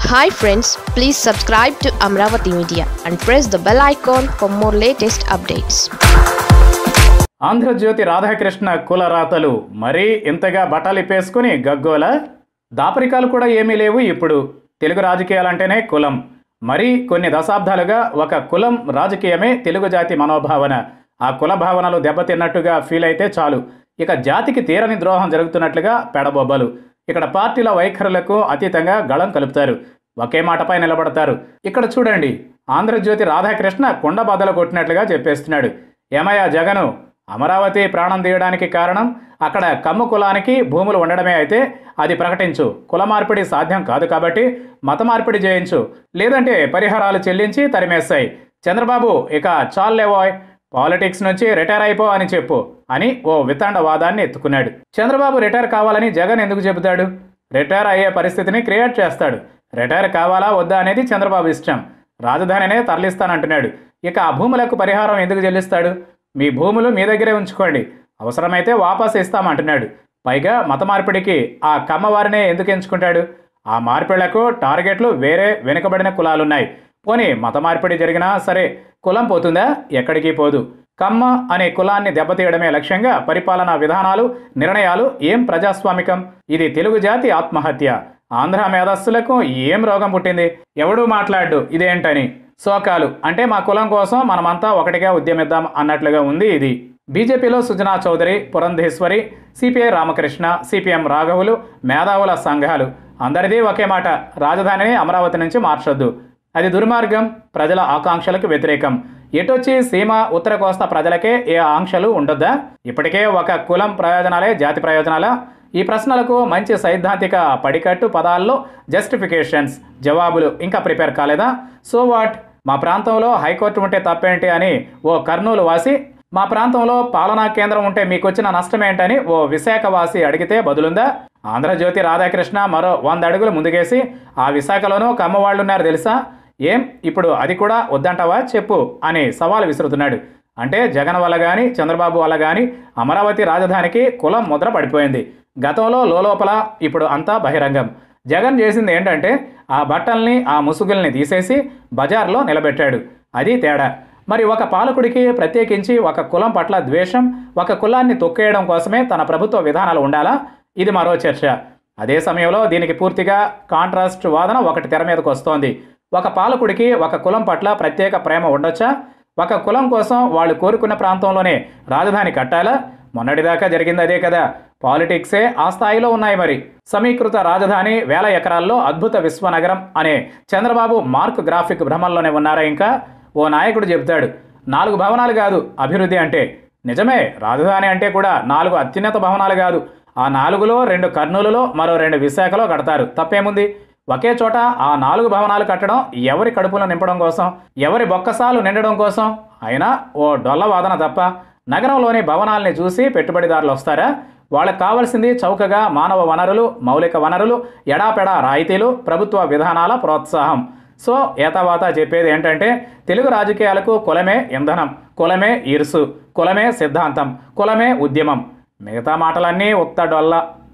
hi friends please subscribe to Amaravati media and press the bell icon for more latest updates Andhra Jyothi Radhakrishna కుల రాతలు మరీ ఇంతగా బట్టలిప్పేసుకుని గగ్గోల దాపరికాలు కూడా ఏమీ లేవు ఇప్పుడు తెలుగు రాజకీయాలంటేనే కులం మరీ కొన్ని దశాబ్దాలుగా ఒక కులం రాజకీయమే తెలుగు జాతి మనోభావన ఆ కుల భావనలు దెబ్బతిన్నట్టుగా ఫీల్ అయితే చాలు ఇక జాతికి తీరని ద్రోహం జరుగుతున్నట్లుగా పెడబొబ్బలు ఇక్కడ పార్టీల వైఖరులకు అతీతంగా గళం కలుపుతారు ఒకే మాటపై నిలబడతారు ఇక్కడ చూడండి ఆంధ్రజ్యోతి రాధాకృష్ణ కుండ బద్దలు కొట్టినట్లుగా చెప్పేస్తున్నాడు ఏమయ్యా జగను అమరావతి ప్రాణం తీయడానికి కారణం అక్కడ కమ్ము కులానికి భూములు ఉండడమే అయితే అది ప్రకటించు కుల మార్పిడి సాధ్యం కాదు కాబట్టి మత మార్పిడి చేయించు లేదంటే పరిహారాలు చెల్లించి తరిమేస్తాయి చంద్రబాబు ఇక చాలేవోయ్ పాలిటిక్స్ నుంచి రిటైర్ అయిపో అని చెప్పు అని ఓ వితండ వాదాన్ని ఎత్తుకున్నాడు చంద్రబాబు రిటైర్ కావాలని జగన్ ఎందుకు చెబుతాడు రిటైర్ అయ్యే పరిస్థితిని క్రియేట్ చేస్తాడు రిటైర్ కావాలా వద్దా అనేది చంద్రబాబు ఇష్టం రాజధానినే తరలిస్తానంటున్నాడు ఇక ఆ భూములకు పరిహారం ఎందుకు చెల్లిస్తాడు మీ భూములు మీ దగ్గరే ఉంచుకోండి అవసరమైతే వాపస్ ఇస్తామంటున్నాడు పైగా మత మార్పిడికి ఆ కమ్మవారినే ఎందుకు ఎంచుకుంటాడు ఆ మార్పిళ్లకు టార్గెట్లు వేరే వెనుకబడిన కులాలున్నాయి పోనీ మత మార్పిడి జరిగినా సరే కులం పోతుందా ఎక్కడికి పోదు కమ్మ అనే కులాన్ని దెబ్బతీయడమే లక్ష్యంగా పరిపాలనా విధానాలు నిర్ణయాలు ఏం ప్రజాస్వామికం ఇది తెలుగు జాతి ఆత్మహత్య ఆంధ్ర మేధస్సులకు ఏం రోగం పుట్టింది ఎవడూ మాట్లాడు ఇదేంటని శోకాలు అంటే మా కులం కోసం మనమంతా ఒకటిగా ఉద్యమిద్దాం అన్నట్లుగా ఉంది ఇది బీజేపీలో సుజనా చౌదరి పురంధేశ్వరి సిపిఐ రామకృష్ణ సిపిఎం రాఘవులు మేధావుల సంఘాలు అందరిది ఒకే మాట రాజధానిని అమరావతి నుంచి మార్చొద్దు అది దుర్మార్గం ప్రజల ఆకాంక్షలకు వ్యతిరేకం ఎటొచ్చి సీమ ఉత్తర కోస్తా ప్రజలకే ఏ ఆంక్షలు ఉండొద్దా ఇప్పటికే ఒక కులం ప్రయోజనాలే జాతి ప్రయోజనాలా ఈ ప్రశ్నలకు మంచి సైద్ధాంతిక పడికట్టు పదాల్లో జస్టిఫికేషన్స్ జవాబులు ఇంకా ప్రిపేర్ కాలేదా సో వాట్ మా ప్రాంతంలో హైకోర్టు ఉంటే తప్పేంటి అని ఓ కర్నూలు వాసి మా ప్రాంతంలో పాలనా కేంద్రం ఉంటే మీకొచ్చిన నష్టమేంటని ఓ విశాఖ వాసి అడిగితే బదులుందా ఆంధ్రజ్యోతి రాధాకృష్ణ మరో వంద అడుగులు ముందుకేసి ఆ విశాఖలోనూ కమ్మవాళ్ళున్నారు తెలుసా ఏం ఇప్పుడు అది కూడా వద్దంటావా చెప్పు అని సవాల్ విసురుతున్నాడు అంటే జగన్ వల్ల కానీ చంద్రబాబు వల్ల కానీ అమరావతి రాజధానికి కులం ముద్ర పడిపోయింది గతంలో లోలోపల ఇప్పుడు అంతా బహిరంగం జగన్ చేసింది ఏంటంటే ఆ బట్టల్ని ఆ ముసుగుల్ని తీసేసి బజార్లో నిలబెట్టాడు అది తేడా మరి ఒక పాలకుడికి ప్రత్యేకించి ఒక కులం పట్ల ద్వేషం ఒక కులాన్ని తొక్కేయడం కోసమే తన ప్రభుత్వ విధానాలు ఉండాలా ఇది మరో చర్చ అదే సమయంలో దీనికి పూర్తిగా కాంట్రాస్ట్ వాదన ఒకటి తెర మీదకు వస్తోంది ఒక పాలకుడికి ఒక కులం పట్ల ప్రత్యేక ప్రేమ ఉండొచ్చా ఒక కులం కోసం వాళ్ళు కోరుకున్న ప్రాంతంలోనే రాజధాని కట్టాలా మొన్నటిదాకా జరిగింది అదే కదా పాలిటిక్సే ఆ స్థాయిలో ఉన్నాయి మరి సమీకృత రాజధాని వేల ఎకరాల్లో అద్భుత విశ్వనగరం అనే చంద్రబాబు మార్క్ గ్రాఫిక్ భ్రమంలోనే ఉన్నారా ఇంకా ఓ నాయకుడు చెబుతాడు నాలుగు భవనాలు కాదు అభివృద్ధి అంటే నిజమే రాజధాని అంటే కూడా నాలుగు అత్యున్నత భవనాలు కాదు ఆ నాలుగులో రెండు కర్నూలులో మరో రెండు విశాఖలో కడతారు తప్పేముంది ఒకే చోట ఆ నాలుగు భవనాలు కట్టడం ఎవరి కడుపులో నింపడం కోసం ఎవరి బొక్కసాలు నిండడం కోసం అయినా ఓ డొల్ల వాదన తప్ప నగరంలోని భవనాల్ని చూసి పెట్టుబడిదారులు వస్తారా వాళ్ళకి కావాల్సింది చౌకగా మానవ వనరులు మౌలిక వనరులు ఎడాపెడా రాయితీలు ప్రభుత్వ విధానాల ప్రోత్సాహం సో ఏతావాత చెప్పేది ఏంటంటే తెలుగు రాజకీయాలకు కులమే ఇంధనం కులమే ఇరుసు కులమే సిద్ధాంతం కులమే ఉద్యమం మిగతా మాటలన్నీ ఉత్త డొల్ల